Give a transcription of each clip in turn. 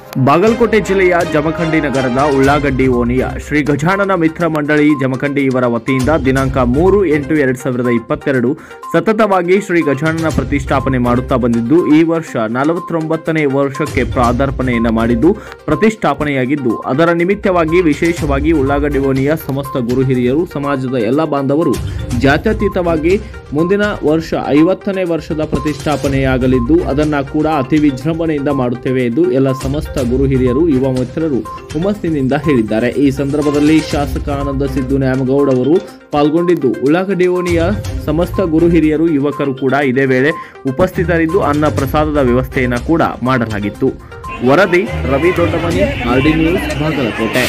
ಬಾಗಲಕೋಟೆ ಜಿಲ್ಲೆಯ ಜಮಖಂಡಿ ನಗರದ ಉಳ್ಳಾಗಡ್ಡಿ ಓಣಿಯ ಶ್ರೀ ಗಜಾನನ ಮಿತ್ರ ಮಂಡಳಿ ಜಮಖಂಡಿ ಇವರ ವತಿಯಿಂದ ದಿನಾಂಕ ಮೂರು ಎಂಟು ಎರಡ್ ಸಾವಿರದ ಇಪ್ಪತ್ತೆರಡು ಸತತವಾಗಿ ಶ್ರೀ ಗಜಾನನ ಪ್ರತಿಷ್ಠಾಪನೆ ಮಾಡುತ್ತಾ ಬಂದಿದ್ದು ಈ ವರ್ಷ ನಲವತ್ತೊಂಬತ್ತನೇ ವರ್ಷಕ್ಕೆ ಪ್ರಾದಾರ್ಪಣೆಯನ್ನ ಮಾಡಿದ್ದು ಪ್ರತಿಷ್ಠಾಪನೆಯಾಗಿದ್ದು ಅದರ ನಿಮಿತ್ತವಾಗಿ ವಿಶೇಷವಾಗಿ ಉಳ್ಳಾಗಡ್ಡಿ ಓಣಿಯ ಸಮಸ್ತ ಗುರು ಹಿರಿಯರು ಸಮಾಜದ ಎಲ್ಲ ಬಾಂಧವರು ಜಾತ್ಯತೀತವಾಗಿ ಮುಂದಿನ ವರ್ಷ ಐವತ್ತನೇ ವರ್ಷದ ಪ್ರತಿಷ್ಠಾಪನೆಯಾಗಲಿದ್ದು ಅದನ್ನ ಕೂಡ ಅತಿ ವಿಜೃಂಭಣೆಯಿಂದ ಮಾಡುತ್ತೇವೆ ಎಂದು ಎಲ್ಲ ಸಮಸ್ತ ಗುರು ಹಿರಿಯರು ಯುವ ಮಿತ್ರರು ಹುಮ್ಮಸ್ಸಿನಿಂದ ಹೇಳಿದ್ದಾರೆ ಈ ಸಂದರ್ಭದಲ್ಲಿ ಶಾಸಕ ಆನಂದ ಸಿದ್ದು ನ್ಯಾಮಗೌಡ್ ಅವರು ಪಾಲ್ಗೊಂಡಿದ್ದು ಉಳ್ಳಾಗಡ್ಡಿ ಓಣಿಯ ಸಮಸ್ತ ಗುರು ಹಿರಿಯರು ಯುವಕರು ಕೂಡ ಇದೇ ವೇಳೆ ಉಪಸ್ಥಿತರಿದ್ದು ಅನ್ನ ಪ್ರಸಾದದ ವ್ಯವಸ್ಥೆಯನ್ನು ಕೂಡ ಮಾಡಲಾಗಿತ್ತು ವರದಿ ರವಿ ದೊಡ್ಡಮನಿ ಆರ್ಡಿ ನ್ಯೂಸ್ ಬಾಗಲಕೋಟೆ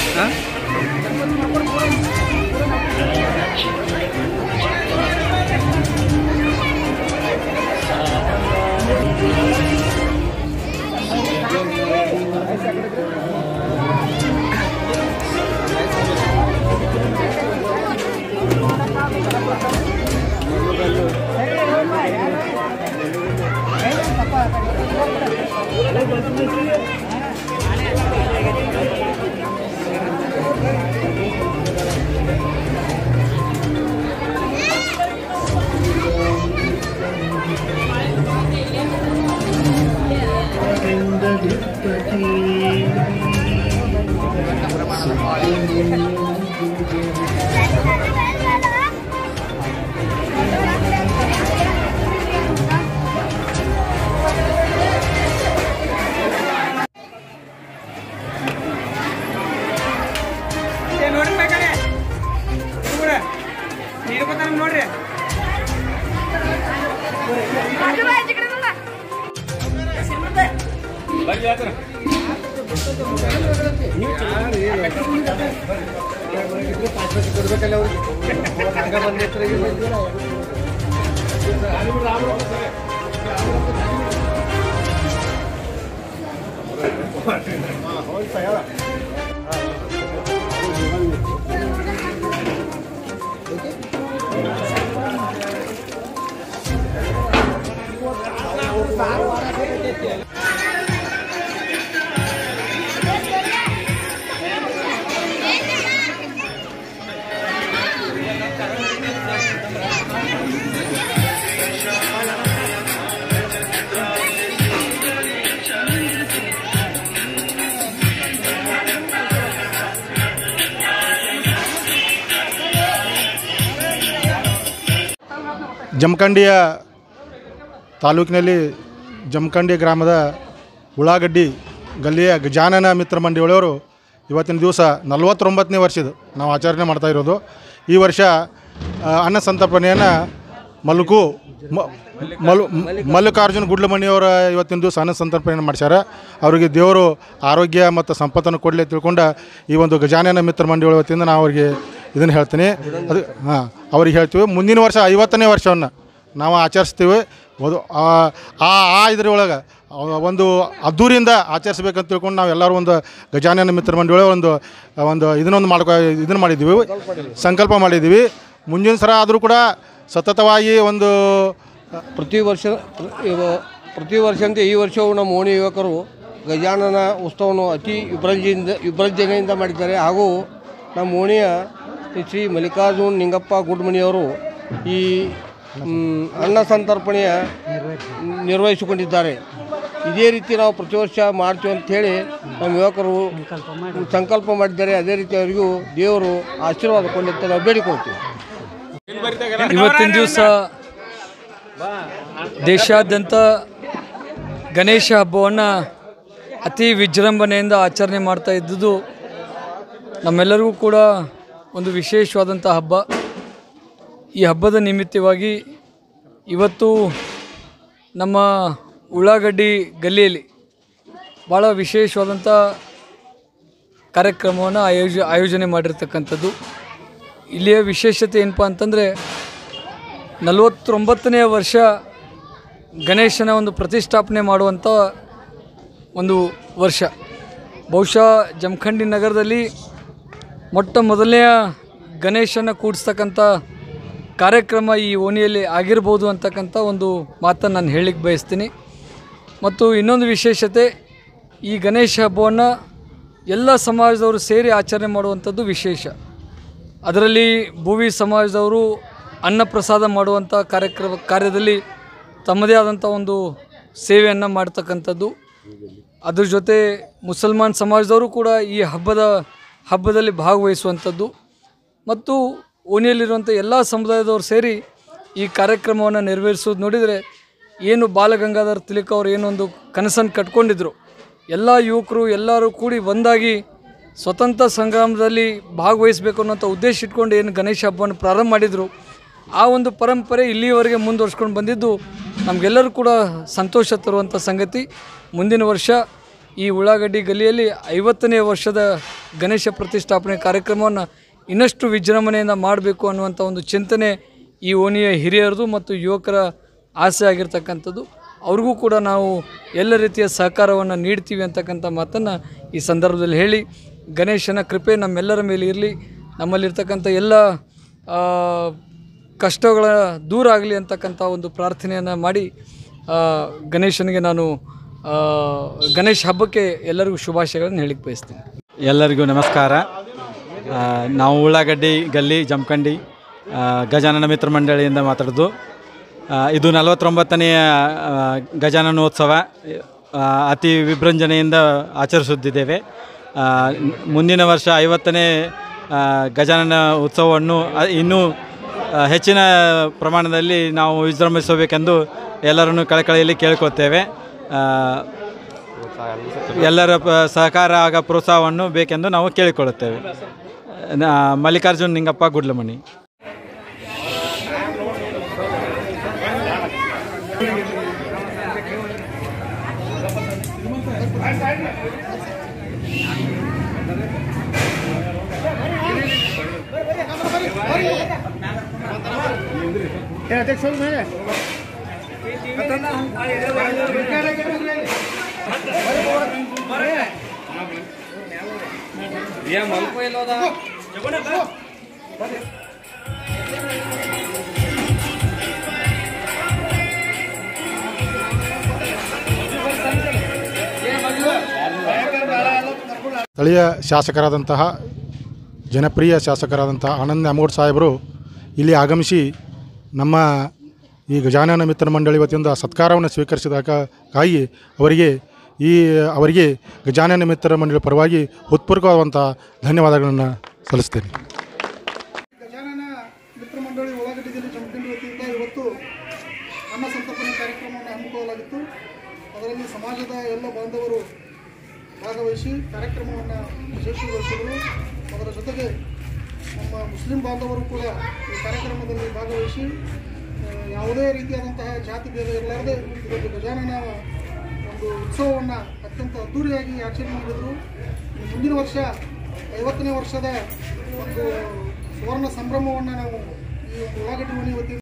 ಏ ನೋಡ್ರಿ ಬಾ ಕಡೆ ಹುಡುಗ್ರ ನೀರು ಬರ್ತಾರ ನೋಡ್ರಿ ಜಮಖಂಡಿಯ ತಾಲೂಕಿನಲ್ಲಿ ಜಮಖಂಡಿ ಗ್ರಾಮದ ಉಳ್ಳಾಗಡ್ಡಿ ಗಲ್ಲಿಯ ಗಜಾನನ ಮಿತ್ರ ಮಂಡಿಯೊಳವರು ಇವತ್ತಿನ ದಿವಸ ನಲವತ್ತೊಂಬತ್ತನೇ ವರ್ಷದ ನಾವು ಆಚರಣೆ ಮಾಡ್ತಾ ಇರೋದು ಈ ವರ್ಷ ಆ, ಅನ್ನ ಸಂತರ್ಪಣೆಯನ್ನು ಮಲ್ಕು ಮ- ಮಲ್ ಮಲ್ಲಿಕಾರ್ಜುನ ಗುಡ್ಲಮಣಿಯವರ ಇವತ್ತಿನ ದಿವಸ ಅನ್ನ ಸಂತರ್ಪಣೆಯನ್ನು ಮಾಡ್ಸ್ಯಾರ ಅವರಿಗೆ ದೇವರು ಆರೋಗ್ಯ ಮತ್ತು ಸಂಪತ್ತನ್ನು ಕೊಡಲಿ ತಿಳ್ಕೊಂಡು ಈ ಒಂದು ಗಜಾನನ ಮಿತ್ರ ಮಂಡಿಗಳ ವತಿಯಿಂದ ನಾವು ಅವರಿಗೆ ಇದನ್ನು ಹೇಳ್ತೀನಿ ಅದು ಹಾಂ ಅವ್ರಿಗೆ ಹೇಳ್ತೀವಿ ಮುಂದಿನ ವರ್ಷ ಐವತ್ತನೇ ವರ್ಷವನ್ನು ನಾವು ಆಚರಿಸ್ತೀವಿ ಒಂದು ಆ ಆ- ಆ ಇದ್ರೊಳಗೆ ಒಂದು ಅದ್ದೂರಿಯಿಂದ ಆಚರಿಸ್ಬೇಕಂತ ತಿಳ್ಕೊಂಡು ನಾವು ಎಲ್ಲರೂ ಒಂದು ಗಜಾನನ ಮಿತ್ರ ಮಂಡಳಿ ಒಂದು ಒಂದು ಇದನ್ನೊಂದು ಮಾಡ್ಕೊ ಇದನ್ನು ಮಾಡಿದ್ದೀವಿ ಸಂಕಲ್ಪ ಮಾಡಿದ್ದೀವಿ ಮುಂದಿನ ಸಲ ಆದರೂ ಕೂಡ ಸತತವಾಗಿ ಒಂದು ಪ್ರತಿ ವರ್ಷ ಪ್ರ- ಇವ- ಪ್ರತಿ ವರ್ಷಂತೆ ಈ ವರ್ಷವೂ ನಮ್ಮ ಓಣಿ ಯುವಕರು ಗಜಾನನ ಉತ್ಸವವನ್ನು ಅತಿ ವಿಭ್ರಂಜನೆಯಿಂದ ವಿಭ್ರಂಜನೆಯಿಂದ ಮಾಡಿದ್ದಾರೆ ಹಾಗೂ ನಮ್ಮ ಓಣಿಯ ಶ್ರೀ ಮಲ್ಲಿಕಾರ್ಜುನ್ ನಿಂಗಪ್ಪ ಗುಡ್ಮಣಿಯವರು ಈ ಮ್, ಅನ್ನ ಸಂತರ್ಪಣೆಯ ನಿರ್ವಹಿಸಿಕೊಂಡಿದ್ದಾರೆ ಇದೇ ರೀತಿ ನಾವು ಪ್ರತಿ ವರ್ಷ ಮಾಡ್ತೀವಿ ಅಂಥೇಳಿ ನಮ್ಮ ಯುವಕರು ಸಂಕಲ್ಪ ಮಾಡಿದ್ದಾರೆ ಅದೇ ರೀತಿ ಅವರಿಗೂ ದೇವರು ಆಶೀರ್ವಾದ ಕೊಡಲಿ ಅಂತ ನಾವು ಬೇಡಿಕೊಳ್ತೀವಿ ಇವತ್ತಿನ ದಿವಸ ದೇಶಾದ್ಯಂತ ಗಣೇಶ ಹಬ್ಬವನ್ನು ಅತಿ ವಿಜೃಂಭಣೆಯಿಂದ ಆಚರಣೆ ಮಾಡ್ತಾ ಇದ್ದುದು ನಮ್ಮೆಲ್ಲರಿಗೂ ಕೂಡ ಒಂದು ವಿಶೇಷವಾದಂಥ ಹಬ್ಬ ಈ ಹಬ್ಬದ ನಿಮಿತ್ತವಾಗಿ ಇವತ್ತು ನಮ್ಮ ಉಳ್ಳಾಗಡ್ಡಿ ಗಲ್ಲಿಯಲ್ಲಿ ಭಾಳ ವಿಶೇಷವಾದಂಥ ಕಾರ್ಯಕ್ರಮವನ್ನು ಆಯೋಜ ಆಯೋಜನೆ ಮಾಡಿರ್ತಕ್ಕಂಥದ್ದು ಇಲ್ಲಿಯ ವಿಶೇಷತೆ ಏನಪ್ಪ ಅಂತಂದರೆ ನಲವತ್ತೊಂಬತ್ತನೇ ವರ್ಷ ಗಣೇಶನ ಒಂದು ಪ್ರತಿಷ್ಠಾಪನೆ ಮಾಡುವಂಥ ಒಂದು ವರ್ಷ ಬಹುಶಃ ಜಮಖಂಡಿ ನಗರದಲ್ಲಿ ಮೊಟ್ಟ ಮೊದಲನೆಯ ಗಣೇಶನ ಕೂಡಿಸ್ತಕ್ಕಂಥ ಕಾರ್ಯಕ್ರಮ ಈ ಓಣಿಯಲ್ಲಿ ಆಗಿರ್ಬೋದು ಅಂತಕ್ಕಂಥ ಒಂದು ಮಾತನ್ನು ನಾನು ಹೇಳಲಿಕ್ಕೆ ಬಯಸ್ತೀನಿ ಮತ್ತು ಇನ್ನೊಂದು ವಿಶೇಷತೆ ಈ ಗಣೇಶ ಹಬ್ಬವನ್ನು ಎಲ್ಲ ಸಮಾಜದವರು ಸೇರಿ ಆಚರಣೆ ಮಾಡುವಂಥದ್ದು ವಿಶೇಷ ಅದರಲ್ಲಿ ಭುವಿ ಸಮಾಜದವರು ಅನ್ನಪ್ರಸಾದ ಮಾಡುವಂಥ ಕಾರ್ಯಕ್ರಮ ಕಾರ್ಯದಲ್ಲಿ ತಮ್ಮದೇ ಆದಂಥ ಒಂದು ಸೇವೆಯನ್ನು ಮಾಡ್ತಕ್ಕಂಥದ್ದು ಅದ್ರ ಜೊತೆ ಮುಸಲ್ಮಾನ್ ಸಮಾಜದವರು ಕೂಡ ಈ ಹಬ್ಬದ ಹಬ್ಬದಲ್ಲಿ ಭಾಗವಹಿಸುವಂಥದ್ದು ಮತ್ತು ಓಣಿಯಲ್ಲಿರುವಂಥ ಎಲ್ಲ ಸಮುದಾಯದವರು ಸೇರಿ ಈ ಕಾರ್ಯಕ್ರಮವನ್ನು ನೆರವೇರಿಸೋದು ನೋಡಿದರೆ ಏನು ಬಾಲಗಂಗಾಧರ್ ತಿಲಕ್ ಅವರು ಏನೊಂದು ಕನಸನ್ನು ಕಟ್ಕೊಂಡಿದ್ರು ಎಲ್ಲ ಯುವಕರು ಎಲ್ಲರೂ ಕೂಡಿ ಒಂದಾಗಿ ಸ್ವತಂತ್ರ ಸಂಗ್ರಾಮದಲ್ಲಿ ಭಾಗವಹಿಸಬೇಕು ಅನ್ನೋಂಥ ಉದ್ದೇಶ ಇಟ್ಕೊಂಡು ಏನು ಗಣೇಶ ಹಬ್ಬವನ್ನು ಪ್ರಾರಂಭ ಮಾಡಿದರು ಆ ಒಂದು ಪರಂಪರೆ ಇಲ್ಲಿಯವರೆಗೆ ಮುಂದುವರ್ಸ್ಕೊಂಡು ಬಂದಿದ್ದು ನಮಗೆಲ್ಲರೂ ಕೂಡ ಸಂತೋಷ ತರುವಂಥ ಸಂಗತಿ ಮುಂದಿನ ವರ್ಷ ಈ ಉಳ್ಳಾಗಡ್ಡಿ ಗಲಿಯಲ್ಲಿ ಐವತ್ತನೇ ವರ್ಷದ ಗಣೇಶ ಪ್ರತಿಷ್ಠಾಪನೆ ಕಾರ್ಯಕ್ರಮವನ್ನು ಇನ್ನಷ್ಟು ವಿಜೃಂಭಣೆಯಿಂದ ಮಾಡಬೇಕು ಅನ್ನುವಂಥ ಒಂದು ಚಿಂತನೆ ಈ ಓಣಿಯ ಹಿರಿಯರದು ಮತ್ತು ಯುವಕರ ಆಸೆ ಆಗಿರ್ತಕ್ಕಂಥದ್ದು ಅವ್ರಿಗೂ ಕೂಡ ನಾವು ಎಲ್ಲ ರೀತಿಯ ಸಹಕಾರವನ್ನು ನೀಡ್ತೀವಿ ಅಂತಕ್ಕಂಥ ಮಾತನ್ನು ಈ ಸಂದರ್ಭದಲ್ಲಿ ಹೇಳಿ ಗಣೇಶನ ಕೃಪೆ ನಮ್ಮೆಲ್ಲರ ಮೇಲೆ ಇರಲಿ ನಮ್ಮಲ್ಲಿರ್ತಕ್ಕಂಥ ಎಲ್ಲ ಆ, ಕಷ್ಟಗಳ ದೂರ ಆಗಲಿ ಅಂತಕ್ಕಂಥ ಒಂದು ಪ್ರಾರ್ಥನೆಯನ್ನು ಮಾಡಿ ಆ, ಗಣೇಶನಿಗೆ ನಾನು ಆ, ಗಣೇಶ ಹಬ್ಬಕ್ಕೆ ಎಲ್ಲರಿಗೂ ಶುಭಾಶಯಗಳನ್ನು ಹೇಳಿಕ್ಕೆ ಬಯಸ್ತೀನಿ ಎಲ್ಲರಿಗೂ ನಮಸ್ಕಾರ ಆ, ನಾವು ಉಳ್ಳಾಗಡ್ಡಿ ಗಲ್ಲಿ ಜಮಖಂಡಿ ಆ, ಗಜಾನನ ಮಿತ್ರ ಮಂಡಳಿಯಿಂದ ಮಾತಾಡೋದು ಆ, ಇದು ನಲವತ್ತೊಂಬತ್ತನೆಯ ಆ, ಗಜಾನನೋತ್ಸವ ಆ, ಅತಿ ವಿಜೃಂಭಣೆಯಿಂದ ಆಚರಿಸುತ್ತಿದ್ದೇವೆ ಆ, ಮುಂದಿನ ವರ್ಷ ಐವತ್ತನೇ ಆ, ಗಜಾನನ ಉತ್ಸವವನ್ನು ಅ, ಇನ್ನೂ ಆ, ಹೆಚ್ಚಿನ ಪ್ರಮಾಣದಲ್ಲಿ ನಾವು ವಿಜೃಂಭಿಸಬೇಕೆಂದು ಎಲ್ಲರನ್ನು ಕಳಕಳಿಯಲ್ಲಿ ಕೇಳ್ಕೊಳ್ತೇವೆ ಆ, ಎಲ್ಲರ ಪ- ಸಹಕಾರ ಆಗ ಪ್ರೋತ್ಸಾಹವನ್ನು ಬೇಕೆಂದು ನಾವು ಕೇಳಿಕೊಳ್ಳುತ್ತೇವೆ ನಾ- ಮಲ್ಲಿಕಾರ್ಜುನ್ ನಿಂಗಪ್ಪ ಗುಡ್ಲಮಣಿ ಸ್ಥಳೀಯ ಶಾಸಕರಾದಂತಹ ಜನಪ್ರಿಯ ಶಾಸಕರಾದಂತಹ ಆನಂದ್ ಅಮೋಡ್ ಸಾಹೇಬರು ಇಲ್ಲಿ ಆಗಮಿಸಿ ನಮ್ಮ ಈ ಗಜಾನನ ಮಿತ್ರ ಮಂಡಳಿ ವತಿಯಿಂದ ಸತ್ಕಾರವನ್ನು ಸ್ವೀಕರಿಸಿದಕ್ಕಾಗಿ ಅವರಿಗೆ ಈ ಅವರಿಗೆ ಗಜಾನನ ಮಿತ್ರ ಮಂಡಳಿ ಪರವಾಗಿ ಹೃತ್ಪೂರ್ವಕವಾದಂಥ ಧನ್ಯವಾದಗಳನ್ನು ಸಲ್ಲಿಸ್ತೇನೆ ಗಜಾನನ ಮಿತ್ರ ಮಂಡಳಿ ಉಳ್ಳಾಗಡ್ಡಿ ಜಿಲ್ಲೆ ಜಮಖಂಡಿ ವತಿಯಿಂದ ಇವತ್ತು ಅನ್ನ ಸಂತರ್ಪಣೆ ಕಾರ್ಯಕ್ರಮವನ್ನು ಹಮ್ಮಿಕೊಳ್ಳಲಾಗಿತ್ತು ಅದರಲ್ಲಿ ಸಮಾಜದ ಎಲ್ಲ ಬಾಂಧವರು ಭಾಗವಹಿಸಿ ಕಾರ್ಯಕ್ರಮವನ್ನು ಯಶಸ್ವಿಗೊಳಿಸಿದರು ಅದರ ಜೊತೆಗೆ ನಮ್ಮ ಮುಸ್ಲಿಂ ಬಾಂಧವರು ಕೂಡ ಈ ಕಾರ್ಯಕ್ರಮದಲ್ಲಿ ಭಾಗವಹಿಸಿ ಆ, ಯಾವುದೇ ರೀತಿಯಾದಂತಹ ಜಾತಿ ಭೇದ ಇರಲಾರದೆ ಇವತ್ತು ಗಜಾನನ ಒಂದು ಉತ್ಸವವನ್ನು ಅತ್ಯಂತ ಅದ್ದೂರಿಯಾಗಿ ಆಚರಣೆ ಮಾಡಿದರು ಈ ಮುಂದಿನ ವರ್ಷ ಐವತ್ತನೇ ವರ್ಷದ ಒಂದು ಸುವರ್ಣ ಸಂಭ್ರಮವನ್ನು ನಾವು ಈ ಒಂದು ಉಳ್ಳಾಗಡ್ಡಿ ಮನೆ ವತಿಯಿಂದ